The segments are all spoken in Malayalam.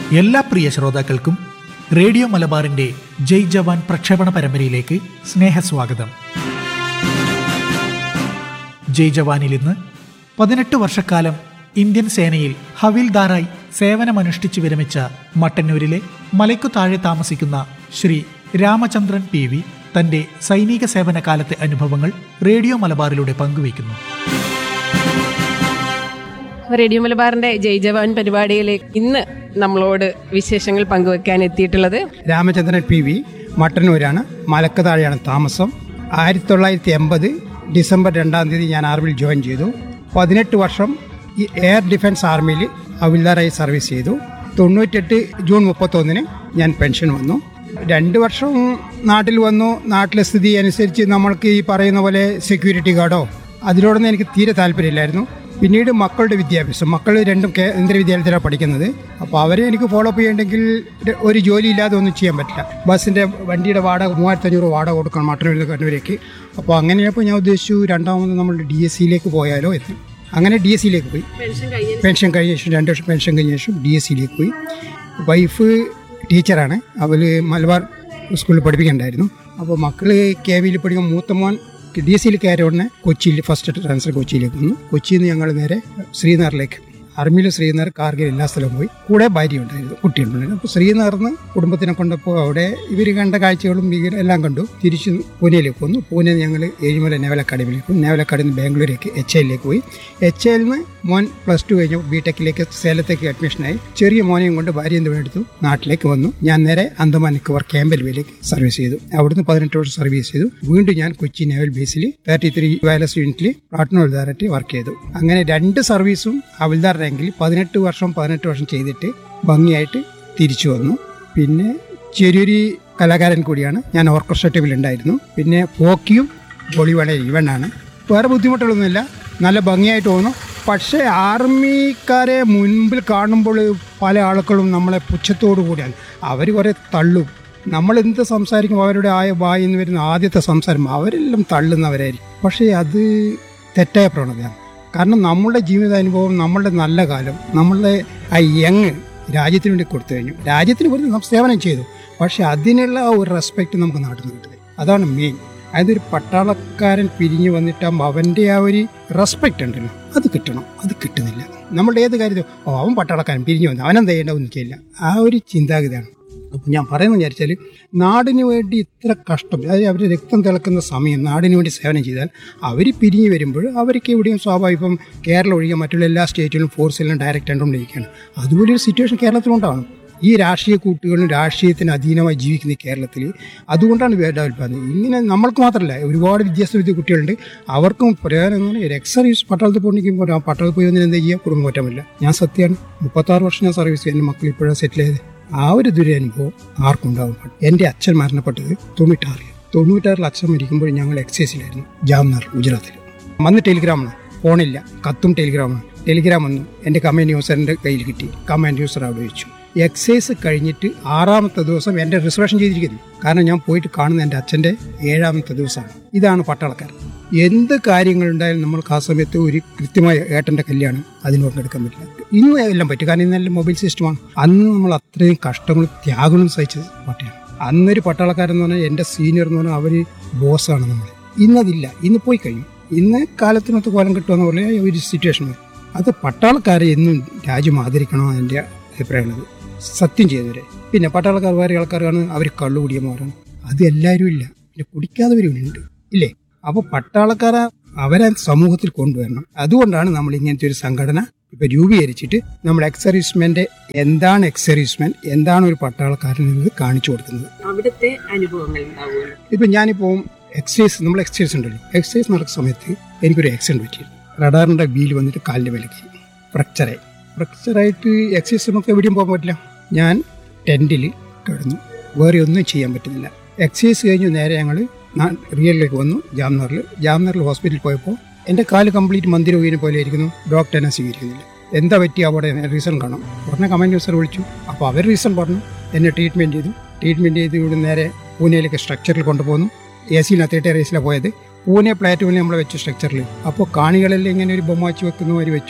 എല്ലാ പ്രിയ ശ്രോതാക്കൾക്കും റേഡിയോ മലബാറിന്റെ ജയ് ജവാൻ പ്രക്ഷേപണ പരമ്പരയിലേക്ക് സ്നേഹസ്വാഗതം ജയ് ജവാനിൽ ഇന്ന് പതിനെട്ട് വർഷക്കാലം ഇന്ത്യൻ സേനയിൽ ഹവിൽദാറായി സേവനമനുഷ്ഠിച്ചു വിരമിച്ച മട്ടന്നൂരിലെ മലയ്ക്കു താഴെ താമസിക്കുന്ന ശ്രീ രാമചന്ദ്രൻ പി വി തന്റെ സൈനിക സേവന കാലത്തെ അനുഭവങ്ങൾ റേഡിയോ മലബാറിലൂടെ പങ്കുവയ്ക്കുന്നു റേഡിയോ മലബാറിന്റെ ജയ് ജവാൻ പരിപാടിയിലേക്ക് ഇന്ന് നമ്മളോട് വിശേഷങ്ങൾ പങ്കുവെക്കാൻ എത്തിയിട്ടുള്ളത് രാമചന്ദ്രൻ പി വി മട്ടന്നൂരാണ് മലക്കതാഴെയാണ് താമസം ആയിരത്തി തൊള്ളായിരത്തി എൺപത് ഡിസംബർ രണ്ടാം തീയതി ഞാൻ ആർമിയിൽ ജോയിൻ ചെയ്തു പതിനെട്ട് വർഷം ഈ എയർ ഡിഫൻസ് ആർമിയിൽ ഹവിൽദാറായി സർവീസ് ചെയ്തു തൊണ്ണൂറ്റെട്ട് ജൂൺ മുപ്പത്തൊന്നിന് ഞാൻ പെൻഷൻ വന്നു രണ്ട് വർഷം നാട്ടിൽ വന്നു നാട്ടിലെ സ്ഥിതി അനുസരിച്ച് നമ്മൾക്ക് ഈ പറയുന്ന പോലെ സെക്യൂരിറ്റി ഗാർഡോ അതിനോടൊന്നും എനിക്ക് തീരെ താല്പര്യമില്ലായിരുന്നു പിന്നീട് മക്കളുടെ വിദ്യാഭ്യാസം മക്കൾ രണ്ടും കേന്ദ്ര വിദ്യാലയത്തിലാണ് പഠിക്കുന്നത് അപ്പോൾ അവരെ എനിക്ക് ഫോളോ അപ്പ് ചെയ്യണമെങ്കിൽ ഒരു ജോലി ഇല്ലാതെ ഒന്നും ചെയ്യാൻ പറ്റില്ല ബസ്സിൻ്റെ വണ്ടിയുടെ വാടക മൂവായിരത്തഞ്ഞൂറ് വാടക കൊടുക്കണം മട്ടന്നൂരിൽ നിന്ന് കണ്ണൂരേക്ക് അപ്പോൾ അങ്ങനെയപ്പോൾ ഞാൻ ഉദ്ദേശിച്ചു രണ്ടാമത് നമ്മൾ ഡി എസ് സിയിലേക്ക് പോയാലോ എന്ന് അങ്ങനെ ഡി എസ് സിയിലേക്ക് പോയി പെൻഷൻ കഴിഞ്ഞ ശേഷം രണ്ട് വർഷം പെൻഷൻ കഴിഞ്ഞ ശേഷം ഡി എസ് സിയിലേക്ക് പോയി വൈഫ് ടീച്ചറാണ് അവൾ മലബാർ സ്കൂളിൽ പഠിപ്പിക്കണ്ടായിരുന്നു അപ്പോൾ മക്കൾ കെ വിയിൽ പഠിക്കും മൂത്ത മോൻ ഡി എസ് സിയിൽ കയറിയ ഉടനെ കൊച്ചിയിൽ ഫസ്റ്റ് ട്രാൻസ്ഫർ കൊച്ചിയിലേക്ക് വന്നു കൊച്ചിയിൽ നിന്ന് ഞങ്ങൾ നേരെ ശ്രീനഗറിലേക്ക് ആർമിയിൽ ശ്രീനഗർ കാർഗിൽ എല്ലാ സ്ഥലവും പോയി കൂടെ ഭാര്യ ഉണ്ടായിരുന്നു കുട്ടിയുണ്ടായിരുന്നു അപ്പോൾ ശ്രീനഗറിന്ന് കുടുംബത്തിനെ കൊണ്ടപ്പോൾ അവിടെ ഇവർ കണ്ട കാഴ്ചകളും ഭീകര എല്ലാം കണ്ടു തിരിച്ച് പൂനെയിലേക്ക് വന്നു പൂനെ ഞങ്ങൾ ഏഴിമല നേവൽ അക്കാഡമിയിലേക്ക് പോയി നേവൽ അക്കാഡമി ബാംഗ്ലൂരേക്ക് എച്ച് ഐയിലേക്ക് പോയി എച്ച് ഐയിൽ നിന്ന് മോൻ പ്ലസ് ടു കഴിഞ്ഞു ബി ടെക്കിലേക്ക് സേലത്തേക്ക് അഡ്മിഷനായി ചെറിയ മോനെയും കൊണ്ട് ഭാര്യയും തമ്മിൽ എടുത്തു നാട്ടിലേക്ക് വന്നു ഞാൻ നേരെ അന്തമാൻ നിക്കോബാർ ക്യാമ്പൽവേലേക്ക് സർവീസ് ചെയ്തു അവിടുന്ന് പതിനെട്ട് വർഷം സർവീസ് ചെയ്തു വീണ്ടും ഞാൻ കൊച്ചി നേവൽ ബേസിൽ തേർട്ടി ത്രീ വയലസ് യൂണിറ്റിൽ പ്ലാറ്റിനം ഹവിൽദാറായിട്ട് വർക്ക് ചെയ്തു അങ്ങനെ രണ്ട് സർവീസും ഹവിൽദാർ റാങ്കിൽ പതിനെട്ട് വർഷം പതിനെട്ട് വർഷം ചെയ്തിട്ട് ഭംഗിയായിട്ട് തിരിച്ചു വന്നു പിന്നെ ചെറിയൊരു കലാകാരൻ കൂടിയാണ് ഞാൻ ഓർക്കസ്ട്ര ടീമിൽ ഉണ്ടായിരുന്നു പിന്നെ ഹോക്കിയും വോളിബോളെ ഇവണ്ണാണ് വേറെ ബുദ്ധിമുട്ടുകളൊന്നുമില്ല നല്ല ഭംഗിയായിട്ട് തോന്നുന്നു പക്ഷേ ആർമിക്കാരെ മുൻപിൽ കാണുമ്പോൾ പല ആളുകളും നമ്മളെ പുച്ഛത്തോടു കൂടിയാണ് അവർ കുറേ തള്ളും നമ്മൾ എന്ത് സംസാരിക്കും അവരുടെ ആയ വായിൽ നിന്ന് വരുന്ന ആദ്യത്തെ സംസാരം അവരെല്ലാം തള്ളുന്നവരായിരിക്കും പക്ഷേ അത് തെറ്റായ പ്രവണതയാണ് കാരണം നമ്മളുടെ ജീവിതാനുഭവം നമ്മളുടെ നല്ല കാലം നമ്മളുടെ ആ യങ് രാജ്യത്തിന് വേണ്ടി കൊടുത്തു കഴിഞ്ഞു രാജ്യത്തിന് വേണ്ടി നാം സേവനം ചെയ്തു പക്ഷെ അതിനുള്ള ആ ഒരു റെസ്പെക്റ്റ് നമുക്ക് നാട്ടിൽ നിന്ന് കിട്ടുന്നത് അതാണ് മെയിൻ അതായത് ഒരു പട്ടാളക്കാരൻ പിരിഞ്ഞു വന്നിട്ടാകുമ്പോൾ അവൻ്റെ ആ ഒരു റെസ്പെക്റ്റ് ഉണ്ടല്ലോ അത് കിട്ടണം അത് കിട്ടുന്നില്ല നമ്മളുടെ ഏത് കാര്യത്തിൽ ഓ അവൻ പട്ടാളക്കാരൻ പിരിഞ്ഞു വന്നു അവനെന്താ ചെയ്യേണ്ടതെന്ന് ചെയ്യില്ല ആ ഒരു ചിന്താഗതിയാണ് അപ്പം ഞാൻ പറയുന്നത് വിചാരിച്ചാൽ നാടിന് വേണ്ടി ഇത്ര കഷ്ടം അതായത് അവർ രക്തം തിളക്കുന്ന സമയം നാടിന് വേണ്ടി സേവനം ചെയ്താൽ അവർ പിരിഞ്ഞു വരുമ്പോൾ അവർക്ക് എവിടെയും സ്വാഭാവികം കേരളം ഒഴികെ മറ്റുള്ള എല്ലാ സ്റ്റേറ്റിലും ഫോഴ്സെല്ലാം ഡയറക്റ്റ് കണ്ടുകൊണ്ടിരിക്കുകയാണ് അതുപോലെ ഒരു സിറ്റുവേഷൻ കേരളത്തിലുണ്ടാവണം ഈ രാഷ്ട്രീയ കൂട്ടുകളും രാഷ്ട്രീയത്തിന് അധീനമായി ജീവിക്കുന്ന ഈ കേരളത്തിൽ അതുകൊണ്ടാണ് വേദാൽപാദം ഇങ്ങനെ നമ്മൾക്ക് മാത്രമല്ല ഒരുപാട് വിദ്യാഭ്യാസ വിദ്യ കുട്ടികളുണ്ട് അവർക്കും പ്രയോജനം ഒരു എക്സ് സർവീസ് പട്ടാളത്തിൽ പോകണമെങ്കിൽ ആ പട്ടാളത്തിൽ പോയി വന്നിട്ട് എന്താ ചെയ്യുക കുടുംബം പറ്റാമില്ല ഞാൻ സത്യമാണ് മുപ്പത്താറ് വർഷം ഞാൻ സർവീസ് ചെയ്തു എൻ്റെ മക്കൾ ഇപ്പോഴാണ് സെറ്റിൽ ചെയ്ത് ആ ഒരു ദുരനുഭവം ആർക്കും ഉണ്ടാവും എൻ്റെ അച്ഛൻ മരണപ്പെട്ടത് തൊണ്ണൂറ്റാറിൽ തൊണ്ണൂറ്റാറിൽ അച്ഛൻ മരിക്കുമ്പോൾ ഞങ്ങൾ എക്സൈസിലായിരുന്നു ജാംനഗർ ഗുജറാത്തിൽ വന്ന് ടെലിഗ്രാമാണ് ഫോണില്ല കത്തും ടെലിഗ്രാമാണ് ടെലിഗ്രാം വന്നു എൻ്റെ കമാൻഡ് യൂസറിൻ്റെ കയ്യിൽ കിട്ടി കമാൻഡ് യൂസർ അവിടെ വെച്ചു എക്സൈസ് കഴിഞ്ഞിട്ട് ആറാമത്തെ ദിവസം എൻ്റെ റിസർവേഷൻ ചെയ്തിരിക്കുന്നു കാരണം ഞാൻ പോയിട്ട് കാണുന്ന എൻ്റെ അച്ഛൻ്റെ ഏഴാമത്തെ ദിവസമാണ് ഇതാണ് പട്ടാളക്കാരൻ എന്ത് കാര്യങ്ങളുണ്ടായാലും നമ്മൾക്ക് ആ സമയത്ത് ഒരു കൃത്യമായ ഏട്ടൻ്റെ കല്യാണം അതിന് പങ്കെടുക്കാൻ പറ്റില്ല ഇന്ന് എല്ലാം പറ്റും കാരണം ഇന്നെല്ലാം മൊബൈൽ സിസ്റ്റമാണ് അന്ന് നമ്മൾ അത്രയും കഷ്ടങ്ങളും ത്യാഗങ്ങളും സഹിച്ചത് പാർട്ടിയാണ് അന്നൊരു പട്ടാളക്കാരൻ എന്ന് പറഞ്ഞാൽ എൻ്റെ സീനിയർ എന്ന് പറഞ്ഞാൽ അവർ ബോസാണ് നമ്മൾ ഇന്നതില്ല ഇന്ന് പോയി കഴിഞ്ഞു ഇന്ന് കാലത്തിനൊത്ത് കോലം കിട്ടുമെന്ന് പോലെ ഒരു സിറ്റുവേഷൻ വരും അത് പട്ടാളക്കാരെ എന്നും രാജ്യം ആദരിക്കണമെന്ന് എൻ്റെ അഭിപ്രായമുള്ളത് സത്യം ചെയ്തവരെ പിന്നെ പട്ടാളക്കാർ വേറെ ആൾക്കാരാണ് അവർ കള്ളു കുടിയന്മാരാണ് അത് എല്ലാവരും ഇല്ല പിന്നെ കുടിക്കാത്തവരും ഉണ്ട് ഇല്ലേ അപ്പോൾ പട്ടാളക്കാരെ അവരെ സമൂഹത്തിൽ കൊണ്ടുവരണം അതുകൊണ്ടാണ് നമ്മൾ ഇങ്ങനത്തെ ഒരു സംഘടന ഇപ്പൊ രൂപീകരിച്ചിട്ട് നമ്മൾ എക്സർവീസ്മെന്റ് എന്താണ് എക്സർവീസ്മെന്റ് എന്താണ് ഒരു പട്ടാളക്കാരൻ എന്നത് കാണിച്ചു കൊടുക്കുന്നത് അവിടുത്തെ അനുഭവങ്ങൾ ഉണ്ടാവുമല്ലോ ഇപ്പൊ ഞാനിപ്പോ എക്സസൈസ് നമ്മൾ എക്സസൈസ് ഉണ്ടല്ലോ എക്സസൈസ് നടക്കുന്ന സമയത്ത് എനിക്കൊരു ആക്സിഡന്റ് പറ്റിയിരുന്നു റഡാറിന്റെ വീൽ വന്നിട്ട് കാലിന്റെ വിലക്കി ഫ്രക്ചറായി ഫ്രക്ചറായിട്ട് എക്സസൈസ് നമുക്ക് എവിടെയും പോകാൻ പറ്റില്ല ഞാൻ ടെൻറ്റിൽ കിടന്നു വേറെ ഒന്നും ചെയ്യാൻ പറ്റുന്നില്ല എക്സസൈസ് കഴിഞ്ഞ് നേരെ ഞങ്ങൾ റിയലിലേക്ക് വന്നു ജാംനഗറിൽ ജാംനഗറിൽ ഹോസ്പിറ്റലിൽ പോയപ്പോൾ എൻ്റെ കാല് കംപ്ലീറ്റ് മന്ദിരോഗിനെ പോലെ ഇരിക്കുന്നു ഡോക്ടർ എന്നെ സ്വീകരിക്കുന്നില്ല എന്താ പറ്റി അവിടെ റീസൺ കാണാം ഉടനെ കമാൻഡ് ഓഫീസർ വിളിച്ചു അപ്പോൾ അവർ റീസൺ പറഞ്ഞു എന്നെ ട്രീറ്റ്മെൻറ്റ് ചെയ്തു ട്രീറ്റ്മെൻറ്റ് ചെയ്ത് ഇവിടെ നേരെ പൂനെയിലേക്ക് സ്ട്രക്ചറിൽ കൊണ്ടുപോകുന്നു എ സിയിനകത്തേട്ട് എ സിയിലാണ് പോയത് പൂനെ പ്ലാറ്റൂണിൽ നമ്മൾ വെച്ചു സ്ട്രക്ചറിൽ അപ്പോൾ കാണികളെല്ലാം ഇങ്ങനെ ഒരു ബൊമ്മ വെച്ച് വെക്കുന്ന മാതിരി വെച്ചു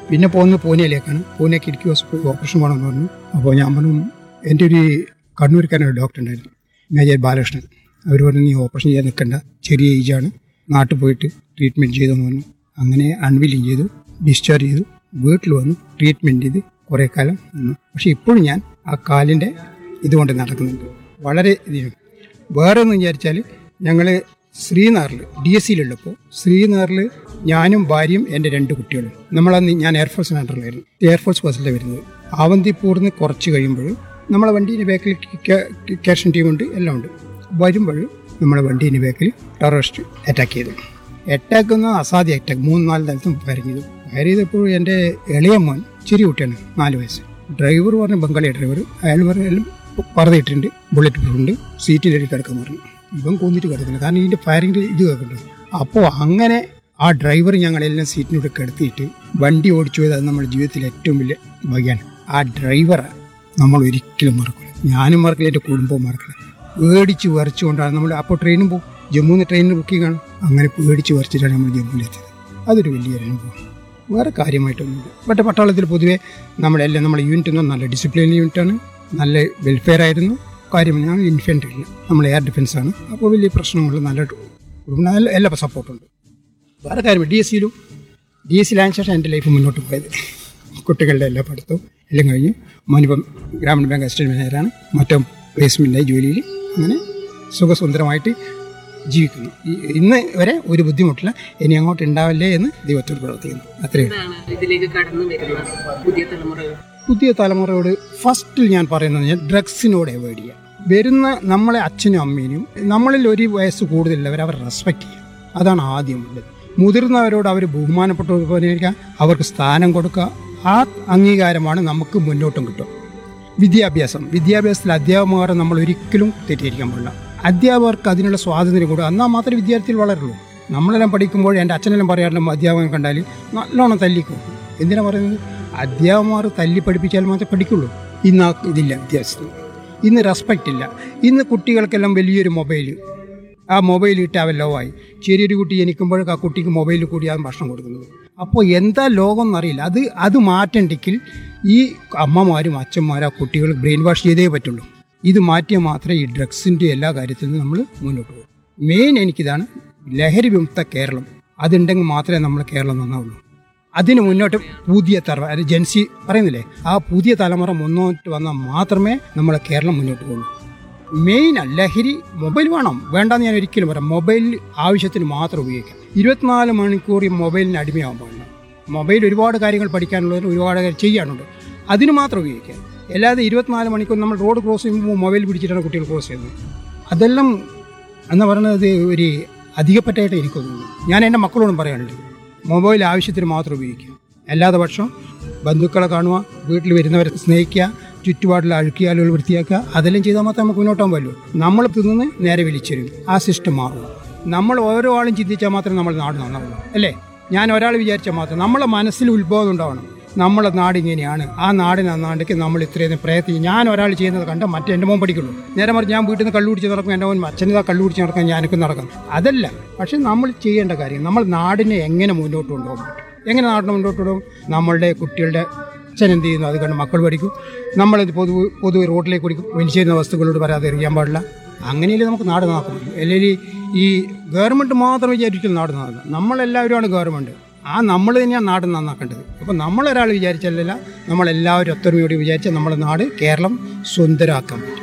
പിന്നെ പോകുന്നത് പൂനെയിലേക്കാണ് പൂനെ കിടക്കി ഹോസ്പിറ്റൽ ഓപ്പറേഷൻ വേണമെന്ന് പറഞ്ഞു അപ്പോൾ ഞാൻ പറഞ്ഞു എൻ്റെ ഒരു കണ്ണൂർക്കാരനൊരു ഡോക്ടർ ഉണ്ടായിരുന്നു മേജർ ബാലകൃഷ്ണൻ അവർ പറഞ്ഞു നീ ഓപ്പറേഷൻ ചെയ്യാൻ നിൽക്കണ്ട ചെറിയ ഏജാണ് നാട്ടിൽ പോയിട്ട് ട്രീറ്റ്മെൻറ്റ് ചെയ്തെന്ന് പറഞ്ഞു അങ്ങനെ അൺവില്ലിങ് ചെയ്തു ഡിസ്ചാർജ് ചെയ്തു വീട്ടിൽ വന്നു ട്രീറ്റ്മെൻറ്റ് ചെയ്ത് കുറേ കാലം നിന്നു പക്ഷേ ഇപ്പോഴും ഞാൻ ആ കാലിൻ്റെ ഇതുകൊണ്ട് നടക്കുന്നുണ്ട് വളരെ ഇതിനും വേറെ ഒന്ന് വിചാരിച്ചാൽ ഞങ്ങൾ ശ്രീനഗറിൽ ഡി എസ് സിയിലുള്ളപ്പോൾ ശ്രീനഗറിൽ ഞാനും ഭാര്യയും എൻ്റെ രണ്ട് കുട്ടികളും നമ്മളന്ന് ഞാൻ എയർഫോഴ്സ് മാൻഡറിലായിരുന്നു എയർഫോഴ്സ് ബസ്സിലാണ് വരുന്നത് ആവന്തിപ്പൂറിൽ നിന്ന് കുറച്ച് കഴിയുമ്പോൾ നമ്മളെ വണ്ടീൻ്റെ ബാക്കിൽ ക്യാഷൻ ടീമുണ്ട് എല്ലാം ഉണ്ട് വരുമ്പോൾ നമ്മളെ വണ്ടീൻ്റെ ബാക്കിൽ ടെററിസ്റ്റ് അറ്റാക്ക് ചെയ്തു അറ്റാക്ക് എന്ന് അസാധ്യ അറ്റാക്ക് മൂന്ന് നാല് സ്ഥലത്തും ഫയർ ചെയ്തു ഫയർ ചെയ്തപ്പോൾ എൻ്റെ ഇളയ മോൻ ചെറിയ കുട്ടിയാണ് നാല് വയസ്സ് ഡ്രൈവർ പറഞ്ഞ ബംഗാളി ഡ്രൈവർ അയാൾ പറഞ്ഞാലും പറഞ്ഞിട്ടുണ്ട് ബുള്ളറ്റ് പ്രൂഫ് ഉണ്ട് സീറ്റിൻ്റെ അടിയിൽ കിടക്കാൻ പറഞ്ഞു ഇവൻ കൊന്നിട്ട് കിടക്കുന്നത് കാരണം ഇതിൻ്റെ ഫയറിൻ്റെ ഇത് കേൾക്കുന്നുണ്ട് അപ്പോൾ അങ്ങനെ ആ ഡ്രൈവർ ഞങ്ങളെല്ലാം സീറ്റിനോട് കിടത്തിയിട്ട് വണ്ടി ഓടിച്ചു പോയത് അത് നമ്മുടെ ജീവിതത്തിലെ ഏറ്റവും വലിയ ഭാഗ്യമാണ് ആ ഡ്രൈവറെ നമ്മൾ ഒരിക്കലും മറക്കില്ല ഞാനും മറക്കില്ല എൻ്റെ കുടുംബവും മറക്കില്ല പേടിച്ച് വരച്ചുകൊണ്ടാണ് നമ്മൾ അപ്പോൾ ട്രെയിനും പോകും ജമ്മുന്ന് ട്രെയിനിന് ബുക്കിംഗ് ആണ് അങ്ങനെ പേടിച്ച് വരച്ചിട്ടാണ് നമ്മൾ ജമ്മുവിലെത്തിയത് അതൊരു വലിയൊരു അനുഭവം വേറെ കാര്യമായിട്ടൊന്നുമില്ല ബട്ട് പട്ടാളത്തിൽ പൊതുവേ നമ്മളെല്ലാം നമ്മുടെ യൂണിറ്റ് ഒന്നും നല്ല ഡിസിപ്ലിൻ യൂണിറ്റാണ് നല്ല വെൽഫെയർ ആയിരുന്നു കാര്യം ഞാൻ ഇൻഫെൻട്രി ഇല്ല നമ്മൾ എയർ ഡിഫൻസ് ആണ് അപ്പോൾ വലിയ പ്രശ്നങ്ങൾ നല്ല കുടുംബം നല്ല എല്ലാ സപ്പോർട്ടുണ്ട് വേറെ കാര്യം ഡി എസ് സിയിലും ഡി എസ് സിയിലായ ശേഷം എൻ്റെ ലൈഫ് മുന്നോട്ട് പോയത് കുട്ടികളുടെ എല്ലാ പഠിത്തവും എല്ലാം കഴിഞ്ഞ് മോനിപ്പം ഗ്രാമീണ ബാങ്ക് അസിസ്റ്റൻറ്റ് മാനേജറാണ് മറ്റും പ്ലേസ്മെൻ്റായി ജോലിയിൽ അങ്ങനെ സുഖസുന്ദരമായിട്ട് ജീവിക്കുന്നു ഈ- ഇന്ന് വരെ ഒരു ബുദ്ധിമുട്ടില്ല ഇനി അങ്ങോട്ട് ഉണ്ടാവില്ലേ എന്ന് ദൈവത്തോട് പ്രവർത്തിക്കുന്നു അത്രയും ഇതിലേക്ക് കടന്നു വരുന്ന പുതിയ തലമുറ പുതിയ തലമുറയോട് ഫസ്റ്റിൽ ഞാൻ പറയുന്നത് ഞാൻ ഡ്രഗ്സിനോട് അവോയ്ഡ് ചെയ്യുക വരുന്ന നമ്മളെ അച്ഛനും അമ്മേനും നമ്മളിൽ ഒരു വയസ്സ് കൂടുതലുള്ളവർ അവർ റെസ്പെക്ട് ചെയ്യുക അതാണ് ആദ്യം ഉള്ളത് മുതിർന്നവരോട് അവർ ബഹുമാനപ്പെട്ട അവർക്ക് സ്ഥാനം കൊടുക്കുക ആ അംഗീകാരമാണ് നമുക്ക് മുന്നോട്ടും കിട്ടും വിദ്യാഭ്യാസം വിദ്യാഭ്യാസത്തിൽ അധ്യാപകരെ നമ്മൾ ഒരിക്കലും തെറ്റിദ്ധരിക്കാൻ പാടില്ല അധ്യാപകർക്ക് അതിനുള്ള സ്വാതന്ത്ര്യം കൊടുക്കുക എന്നാൽ മാത്രമേ വിദ്യാർത്ഥികൾ വളരുള്ളൂ നമ്മളെല്ലാം പഠിക്കുമ്പോൾ എൻ്റെ അച്ഛനെല്ലാം പറയാറുണ്ട് അധ്യാപകൻ കണ്ടാൽ നല്ലോണം തല്ലിക്കും എന്തിനാ പറയുന്നത് അധ്യാപകന്മാർ തല്ലി പഠിപ്പിച്ചാൽ മാത്രമേ പഠിക്കുള്ളൂ ഇന്ന് ആ ഇതില്ല വിദ്യാഭ്യാസത്തിൽ ഇന്ന് റെസ്പെക്റ്റ് ഇല്ല ഇന്ന് കുട്ടികൾക്കെല്ലാം വലിയൊരു മൊബൈൽ ആ മൊബൈൽ ഇട്ട് അവൻ ലോ ആയി ചെറിയൊരു കുട്ടി ജനിക്കുമ്പോഴേക്ക് ആ കുട്ടിക്ക് മൊബൈലിൽ കൂടിയാണ് ഭക്ഷണം കൊടുക്കുന്നത് അപ്പോൾ എന്താ ലോകം എന്നറിയില്ല അത് അത് മാറ്റണ്ടെങ്കിൽ ഈ അമ്മമാരും അച്ഛന്മാരും ആ കുട്ടികൾ ബ്രെയിൻ വാഷ് ചെയ്തേ പറ്റുള്ളൂ ഇത് മാറ്റിയാൽ മാത്രമേ ഈ ഡ്രഗ്സിൻ്റെ എല്ലാ കാര്യത്തിലും നമ്മൾ മുന്നോട്ട് പോകും മെയിൻ എനിക്കിതാണ് ലഹരി വിമുക്ത കേരളം അതുണ്ടെങ്കിൽ മാത്രമേ നമ്മൾ കേരളം നന്നാവുള്ളൂ അതിന് മുന്നോട്ട് പുതിയ തലമുറ അത് ജൻസി പറയുന്നില്ലേ ആ പുതിയ തലമുറ മുന്നോട്ട് വന്നാൽ മാത്രമേ നമ്മളെ കേരളം മുന്നോട്ട് പോകുള്ളൂ മെയിൻ ലഹരി മൊബൈൽ വേണം വേണ്ടെന്ന് ഞാൻ ഒരിക്കലും പറയാം മൊബൈൽ ആവശ്യത്തിന് മാത്രം ഉപയോഗിക്കാം ഇരുപത്തിനാല് മണിക്കൂർ ഈ മൊബൈലിന് അടിമയാവാൻ പാടില്ല മൊബൈൽ ഒരുപാട് കാര്യങ്ങൾ പഠിക്കാനുള്ളതിന് ഒരുപാട് കാര്യം ചെയ്യാനുണ്ട് അതിന് മാത്രം ഉപയോഗിക്കാം അല്ലാതെ ഇരുപത്തിനാല് മണിക്കൂർ നമ്മൾ റോഡ് ക്രോസ് ചെയ്യുമ്പോൾ മൊബൈൽ പിടിച്ചിട്ടാണ് കുട്ടികൾ ക്രോസ് ചെയ്യുന്നത് അതെല്ലാം എന്ന് പറയുന്നത് ഒരു അധികപ്പറ്റായിട്ട് എനിക്ക് തോന്നുന്നു ഞാൻ എൻ്റെ മക്കളോടും പറയാനുണ്ട് മൊബൈൽ ആവശ്യത്തിന് മാത്രം ഉപയോഗിക്കുക അല്ലാതെ പക്ഷം ബന്ധുക്കളെ കാണുക വീട്ടിൽ വരുന്നവരെ സ്നേഹിക്കുക ചുറ്റുപാടിൽ അഴുക്കിയാലുകൾ വൃത്തിയാക്കുക അതെല്ലാം ചെയ്താൽ മാത്രമേ നമുക്ക് മുന്നോട്ട് പോകാൻ പറ്റൂ നമ്മൾ തിന്ന് നേരെ വലിച്ചെരും ആ സിസ്റ്റം മാറുക നമ്മൾ ഓരോ ആളും ചിന്തിച്ചാൽ മാത്രമേ നമ്മൾ നാട് നന്നാവുള്ളൂ അല്ലേ ഞാൻ ഒരാൾ വിചാരിച്ചാൽ മാത്രം നമ്മളെ മനസ്സിൽ ഉത്ബോധം ഉണ്ടാവണം നമ്മളെ നാട് ഇങ്ങനെയാണ് ആ നാട് നന്നാണ്ടെങ്കിൽ നമ്മൾ ഇത്രയും പ്രയത്നം ഞാൻ ഒരാൾ ചെയ്യുന്നത് കണ്ട മറ്റേ എൻ്റെ മോൻ പഠിക്കുള്ളൂ നേരെ മറിച്ച് ഞാൻ വീട്ടിൽ നിന്ന് കള്ളു കുടിച്ച് നടക്കും എൻ്റെ മോൻ അച്ഛനിതാ കള്ളു കുടിച്ച് നടക്കാൻ ഞാനൊക്കെ നടക്കാം അതല്ല പക്ഷെ നമ്മൾ ചെയ്യേണ്ട കാര്യം നമ്മൾ നാടിനെ എങ്ങനെ മുന്നോട്ട് കൊണ്ടുപോകാൻ പറ്റും എങ്ങനെ നാടിനെ മുന്നോട്ട് കൊണ്ടുപോകും നമ്മളുടെ കുട്ടികളുടെ അച്ഛൻ എന്ത് ചെയ്യുന്നു അത് കണ്ട് മക്കൾ പഠിക്കും നമ്മളിത് പൊതുവ് പൊതുവെ റോഡിലേക്ക് കുടിക്കും വലിച്ചേരുന്ന വസ്തുക്കളോട് പറയാതെ എറിയാൻ പാടില്ല അങ്ങനെയല്ലേ നമുക്ക് നാട് നോക്കണം അല്ലെങ്കിൽ ഈ ഗവൺമെൻറ് മാത്രം വിചാരിക്കും നാട് നന്നാക്കുക നമ്മളെല്ലാവരുമാണ് ഗവൺമെൻറ് ആ നമ്മൾ തന്നെയാണ് നാട് നന്നാക്കേണ്ടത് അപ്പോൾ നമ്മളൊരാൾ വിചാരിച്ചല്ല നമ്മളെല്ലാവരും ഒത്തൊരുമയോട് വിചാരിച്ചാൽ നമ്മുടെ നാട് കേരളം സുന്ദരമാക്കാൻ പറ്റും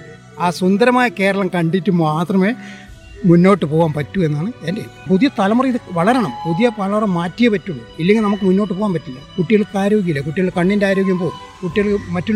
ആ സുന്ദരമായ കേരളം കണ്ടിട്ട് മാത്രമേ മുന്നോട്ട് പോകാൻ പറ്റൂ എന്നാണ് എൻ്റെ പുതിയ തലമുറ ഇത് വളരണം പുതിയ തലമുറ മാറ്റിയേ പറ്റുള്ളൂ ഇല്ലെങ്കിൽ നമുക്ക് മുന്നോട്ട് പോകാൻ പറ്റില്ല കുട്ടികൾക്ക് ആരോഗ്യമില്ല കുട്ടികളുടെ കണ്ണിൻ്റെ ആരോഗ്യം പോകും കുട്ടികൾ മറ്റുള്ള